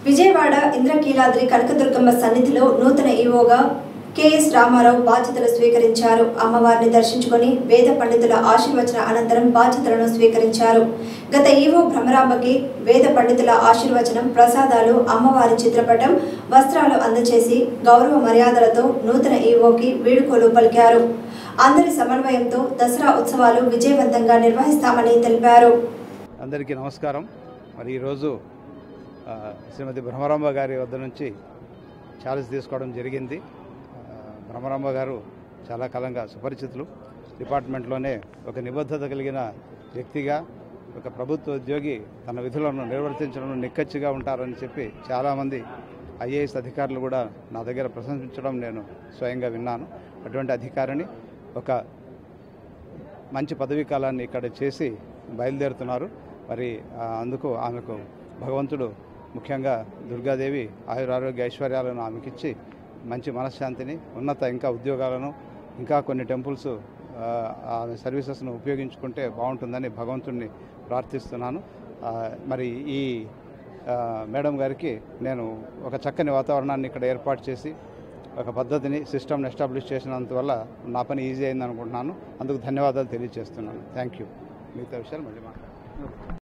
విజయవాడ ఇంద్రకీలాద్రి కనకదుర్గమ్మ సన్నిధిలో నూతన ఈవోగా కెఎస్ రామారావు బాధ్యతలు స్వీకరించారు అమ్మవారిని దర్శించుకొని వేద పండితుల ఆశీర్వచన అనంతరం బాధ్యతలను స్వీకరించారు గత ఈవో భ్రమరాంబకి వేద పండితుల ఆశీర్వచనం ప్రసాదాలు అమ్మవారి చిత్రపటం వస్త్రాలు అందజేసి గౌరవ మర్యాదలతో నూతన ఈవోకి వీడుకోలు పలికారు అందరి సమన్వయంతో దసరా ఉత్సవాలు విజయవంతంగా నిర్వహిస్తామని తెలిపారు అందరికీ నమస్కారం మరి ఈరోజు ఆ, శ్రీమతి భ్రమరాంబ గారి వద్ద నుంచి ఛాలెంజ్ తీసుకోవడం జరిగింది ఆ, భ్రమరాంబ గారు చాలా కాలంగా సుపరిచితులు డిపార్ట్మెంట్లోనే ఒక నిబద్ధత కలిగిన వ్యక్తిగా ఒక ప్రభుత్వ ఉద్యోగి తన విధులను నిర్వర్తించడంలో నిక్కచ్చిగా ఉంటారని చెప్పి చాలామంది ఐఏఎస్ అధికారులు కూడా నా దగ్గర ప్రశంసించడం నేను స్వయంగా విన్నాను అటువంటి అధికారిని ఒక మంచి పదవీ కాలాన్ని ఇక్కడ చేసి బయలుదేరుతున్నారు మరి ఆ, అందుకు ఆమెకు భగవంతుడు ముఖ్యంగా దుర్గాదేవి ఆయురారోగ్య ఐశ్వర్యాలను ఆమెకిచ్చి మంచి మనశ్శాంతిని ఉన్నత ఇంకా ఉద్యోగాలను ఇంకా కొన్ని టెంపుల్స్ ఆ, ఆమె సర్వీసెస్ను ఉపయోగించుకుంటే బాగుంటుందని భగవంతుడిని ప్రార్థిస్తున్నాను ఆ, మరి ఈ ఆ, మేడం గారికి నేను ఒక చక్కని వాతావరణాన్ని ఇక్కడ ఏర్పాటు చేసి ఒక పద్ధతిని సిస్టమ్ని ఎస్టాబ్లిష్ చేసినందువల్ల నా పని ఈజీ అయింది అనుకుంటున్నాను అందుకు ధన్యవాదాలు తెలియజేస్తున్నాను థ్యాంక్ యూ మిగతా విషయాలు మళ్ళీ మాట్లాడతాను